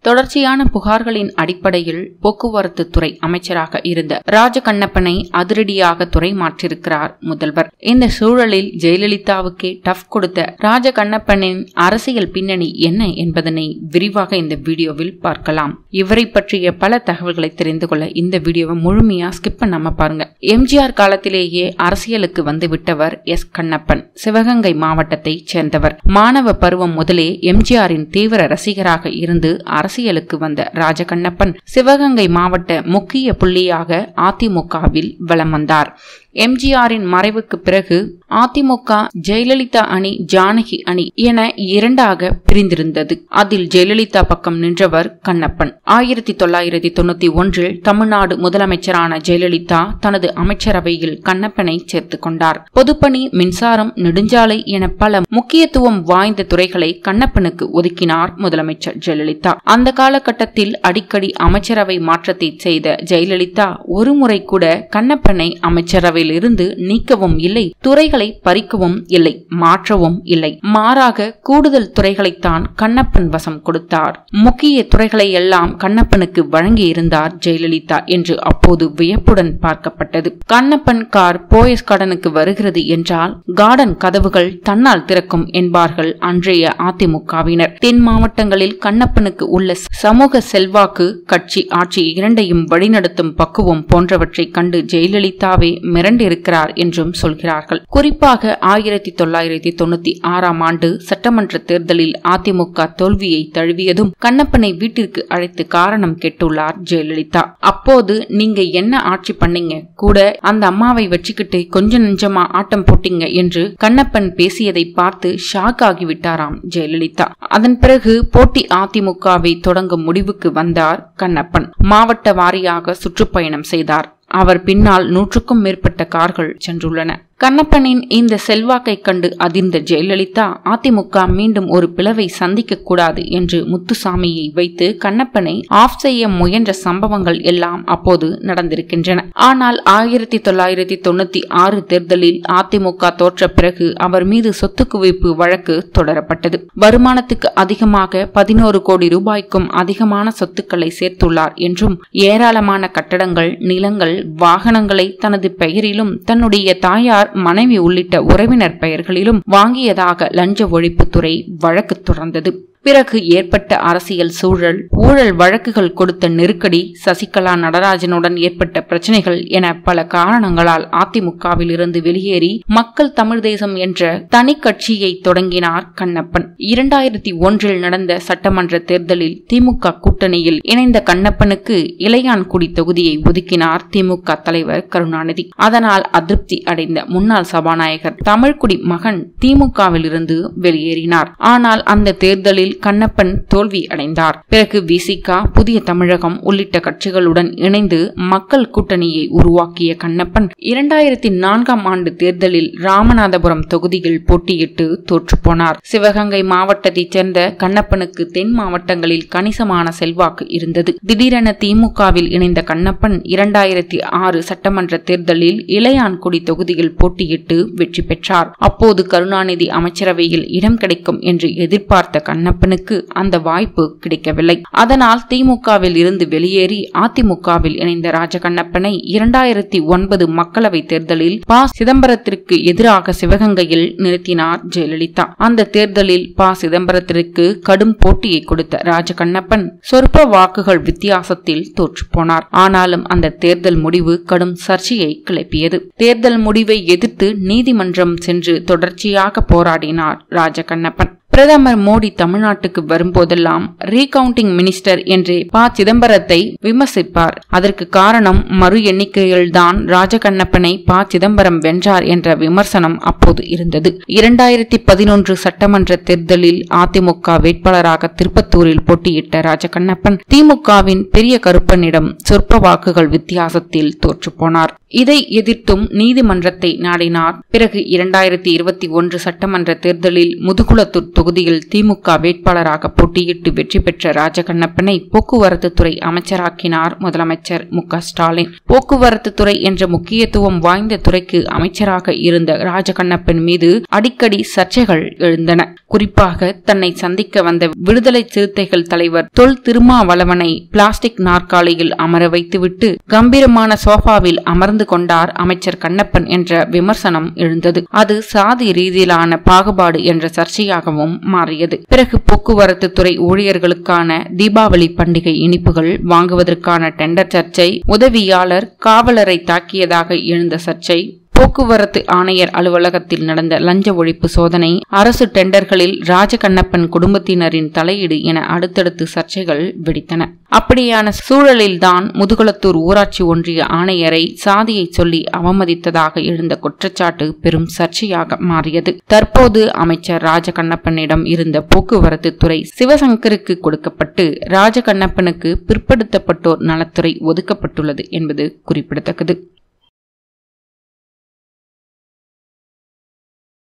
தொடர்ச்சியான புகார்களின் அடிப்படையில் போக்குவரத்து துறை அமைச்சராக இருந்த ராஜகண்ணப்பனை அதிரடியாக துறை மாற்றிருக்கிறார் முதல்வர் இந்த சூழலில் ஜெயலலிதாவுக்கே டஃப் கொடுத்த ராஜகண்ணப்பனின் அரசியல் பின்னணி என்ன என்பதனை விரிவாக இந்த வீடியோவில் பார்க்கலாம் இவரை பற்றிய பல தகவல்களை தெரிந்து கொள்ள இந்த வீடியோவை முழுமையா ஸ்கிப் பண்ணாம பாருங்க எம்ஜிஆர் காலத்திலேயே அரசியலுக்கு வந்து விட்டவர் எஸ் கண்ணப்பன் சிவகங்கை மாவட்டத்தை சேர்ந்தவர் மாணவ பருவம் முதலே எம்ஜிஆரின் தீவிர ரசிகராக இருந்து அரசியலுக்கு வந்த ராஜகண்ணப்பன் சிவகங்கை மாவட்ட முக்கிய புள்ளியாக அதிமுகவில் வலம் வந்தார் எம்ஜிஆரின் மறைவுக்கு பிறகு அதிமுக ஜெயலலிதா அணி ஜானகி அணி என இரண்டாக பிரிந்திருந்தது அதில் ஜெயலலிதா பக்கம் நின்றவர் கண்ணப்பன் ஆயிரத்தி தொள்ளாயிரத்தி தொண்ணூத்தி ஒன்றில் தமிழ்நாடு முதலமைச்சரான ஜெயலலிதா தனது அமைச்சரவையில் கண்ணப்பனை சேர்த்துக் கொண்டார் பொதுப்பணி மின்சாரம் நெடுஞ்சாலை என பல முக்கியத்துவம் வாய்ந்த துறைகளை கண்ணப்பனுக்கு ஒதுக்கினார் முதலமைச்சர் ஜெயலலிதா அந்த காலகட்டத்தில் அடிக்கடி அமைச்சரவை மாற்றத்தை செய்த ஜெயலலிதா ஒருமுறை கூட கண்ணப்பனை அமைச்சரவை இருந்து நீக்கவும் இல்லை துறைகளை பறிக்கவும் இல்லை மாற்றவும் இல்லை மாறாக கூடுதல் துறைகளைத்தான் கண்ணப்பன் வசம் கொடுத்தார் முக்கிய துறைகளை எல்லாம் கண்ணப்பனுக்கு வழங்கி இருந்தார் ஜெயலலிதா என்று அப்போது வியப்புடன் பார்க்கப்பட்டது கண்ணப்பன் கார் போயஸ் கார்டனுக்கு வருகிறது என்றால் கார்டன் கதவுகள் தன்னால் திறக்கும் என்பார்கள் அன்றைய அதிமுகவினர் தென் மாவட்டங்களில் கண்ணப்பனுக்கு உள்ள சமூக செல்வாக்கு கட்சி ஆட்சி இரண்டையும் வழிநடத்தும் பக்குவம் போன்றவற்றை கண்டு ஜெயலலிதாவே மிரண்டு இருக்கிறார் என்றும் சொல்கிறார்கள் குறிப்பாக ஆயிரத்தி தொள்ளாயிரத்தி தொண்ணூத்தி ஆறாம் ஆண்டு சட்டமன்ற தேர்தலில் அதிமுக தோல்வியை தழுவியதும் கண்ணப்பனை வீட்டிற்கு அழைத்து காரணம் கேட்டுள்ளார் ஜெயலலிதா அப்போது நீங்க என்ன ஆட்சி பண்ணீங்க கூட அந்த அம்மாவை வச்சுக்கிட்டு கொஞ்ச நெஞ்சமா ஆட்டம் போட்டீங்க என்று கண்ணப்பன் பேசியதை பார்த்து ஷாக் ஆகிவிட்டாராம் ஜெயலலிதா அதன் பிறகு போட்டி அதிமுகவை தொடங்கும் முடிவுக்கு வந்தார் கண்ணப்பன் மாவட்ட வாரியாக சுற்றுப்பயணம் செய்தார் அவர் பின்னால் நூற்றுக்கும் மேற்பட்ட கார்கள் சென்றுள்ளன கண்ணப்பனின் இந்த செல்வாக்கை கண்டு அதிர்ந்த ஜெயலலிதா அதிமுக மீண்டும் ஒரு பிளவை சந்திக்க கூடாது என்று முத்துசாமியை வைத்து கண்ணப்பனை ஆஃப் செய்ய முயன்ற சம்பவங்கள் எல்லாம் அப்போது நடந்திருக்கின்றன ஆனால் ஆயிரத்தி தொள்ளாயிரத்தி தொண்ணூத்தி ஆறு தேர்தலில் அதிமுக தோற்ற பிறகு அவர் மீது சொத்து குவிப்பு வழக்கு தொடரப்பட்டது வருமானத்துக்கு அதிகமாக பதினோரு கோடி ரூபாய்க்கும் அதிகமான சொத்துக்களை சேர்த்துள்ளார் என்றும் ஏராளமான கட்டடங்கள் நிலங்கள் வாகனங்களை தனது பெயரிலும் தன்னுடைய தாயார் மனைவி உள்ளிட்ட உறவினர் பெயர்களிலும் வாங்கியதாக லஞ்ச ஒழிப்புத்துறை வழக்கு தொடர்ந்தது பிறகு ஏற்பட்ட அரசியல் சூழல் ஊழல் வழக்குகள் கொடுத்த நெருக்கடி சசிகலா நடராஜனுடன் ஏற்பட்ட பிரச்சனைகள் என பல காரணங்களால் அதிமுகவில் இருந்து வெளியேறி மக்கள் தமிழ் தேசம் என்ற தனி கட்சியை தொடங்கினார் கண்ணப்பன் இரண்டாயிரத்தி ஒன்றில் நடந்த சட்டமன்ற தேர்தலில் திமுக கூட்டணியில் இணைந்த கண்ணப்பனுக்கு இளையான்குடி தொகுதியை ஒதுக்கினார் திமுக தலைவர் கருணாநிதி அதனால் அதிருப்தி அடைந்த முன்னாள் சபாநாயகர் தமிழ்குடி மகன் திமுகவில் இருந்து வெளியேறினார் ஆனால் அந்த தேர்தலில் கண்ணப்பன் தோல்வி அடைந்தார் பிறகு விசிகா புதிய தமிழகம் உள்ளிட்ட கட்சிகளுடன் இணைந்து மக்கள் கூட்டணியை உருவாக்கிய கண்ணப்பன் இரண்டாயிரத்தி நான்காம் ஆண்டு தேர்தலில் ராமநாதபுரம் தொகுதியில் போட்டியிட்டு தோற்றுப்போனார் சிவகங்கை மாவட்டத்தைச் சேர்ந்த கண்ணப்பனுக்கு தென் மாவட்டங்களில் கணிசமான செல்வாக்கு இருந்தது திடீரென திமுகவில் இணைந்த கண்ணப்பன் இரண்டாயிரத்தி ஆறு சட்டமன்ற தேர்தலில் இளையான்குடி தொகுதியில் போட்டியிட்டு வெற்றி பெற்றார் அப்போது கருணாநிதி அமைச்சரவையில் இடம் கிடைக்கும் என்று எதிர்பார்த்த கண்ணப்பன் கண்ணப்பனுக்கு அந்த வாய்ப்பு கிடைக்கவில்லை அதனால் திமுகவில் இருந்து வெளியேறி அதிமுகவில் இணைந்த ராஜகண்ணப்பனை இரண்டாயிரத்தி ஒன்பது மக்களவை தேர்தலில் ப சிதம்பரத்திற்கு எதிராக சிவகங்கையில் நிறுத்தினார் ஜெயலலிதா அந்த தேர்தலில் ப சிதம்பரத்திற்கு கடும் போட்டியை கொடுத்த ராஜகண்ணப்பன் சொற்ப வாக்குகள் வித்தியாசத்தில் தோற்றுப்போனார் ஆனாலும் அந்த தேர்தல் முடிவு கடும் சர்ச்சையை கிளப்பியது தேர்தல் முடிவை எதிர்த்து நீதிமன்றம் சென்று தொடர்ச்சியாக போராடினார் ராஜகண்ணப்பன் பிரதமர் மோடி தமிழ்நாட்டுக்கு வரும்போதெல்லாம் ரீகவுண்டிங் மினிஸ்டர் என்று ப சிதம்பரத்தை விமர்சிப்பார் அதற்கு காரணம் மறு எண்ணிக்கையில்தான் ராஜகண்ணப்பனை ப சிதம்பரம் வென்றார் என்ற விமர்சனம் அப்போது இருந்தது இரண்டாயிரத்தி பதினொன்று சட்டமன்ற தேர்தலில் அதிமுக வேட்பாளராக திருப்பத்தூரில் போட்டியிட்ட ராஜகண்ணப்பன் திமுகவின் பெரிய கருப்பனிடம் சொற்ப வாக்குகள் வித்தியாசத்தில் தோற்றுப்போனார் இதை எதிர்த்தும் நீதிமன்றத்தை நாடினார் பிறகு இரண்டாயிரத்தி இருபத்தி ஒன்று சட்டமன்ற தேர்தலில் முதுகுளத்தூர் தொகுதியில் திமுக வேட்பாளராக போட்டியிட்டு வெற்றி பெற்ற ராஜகண்ணப்பனை போக்குவரத்து துறை அமைச்சராக்கினார் முதலமைச்சர் மு ஸ்டாலின் போக்குவரத்து துறை என்ற முக்கியத்துவம் வாய்ந்த துறைக்கு அமைச்சராக இருந்த ராஜகண்ணப்பன் மீது அடிக்கடி சர்ச்சைகள் எழுந்தன குறிப்பாக தன்னை சந்திக்க வந்த விடுதலை சிறுத்தைகள் தலைவர் தொல் திருமாவளவனை பிளாஸ்டிக் நாற்காலியில் அமர வைத்துவிட்டு கம்பீரமான சோஃபாவில் அமர்ந்து கொண்டார் அமைச்சர் கண்ணப்பன் என்ற விமர்சனம் எழுந்தது அது சாதி ரீதியிலான பாகுபாடு என்ற சர்ச்சையாகவும் மாறியது பிறகு போக்குவரத்து துறை ஊழியர்களுக்கான தீபாவளி பண்டிகை இனிப்புகள் வாங்குவதற்கான டெண்டர் சர்ச்சை உதவியாளர் காவலரை தாக்கியதாக எழுந்த சர்ச்சை போக்குவரத்து ஆணையர் அலுவலகத்தில் நடந்த லஞ்ச ஒழிப்பு சோதனை அரசு டெண்டர்களில் ராஜகண்ணப்பன் குடும்பத்தினரின் தலையீடு என அடுத்தடுத்து சர்ச்சைகள் வெடித்தன அப்படியான சூழலில்தான் முதுகுளத்தூர் ஊராட்சி ஒன்றிய ஆணையரை சாதியை சொல்லி அவமதித்ததாக எழுந்த குற்றச்சாட்டு பெரும் சர்ச்சையாக மாறியது தற்போது அமைச்சர் ராஜகண்ணப்பனிடம் இருந்த போக்குவரத்து துறை சிவசங்கருக்கு கொடுக்கப்பட்டு ராஜகண்ணப்பனுக்கு பிற்படுத்தப்பட்டோர் நலத்துறை ஒதுக்கப்பட்டுள்ளது என்பது குறிப்பிடத்தக்கது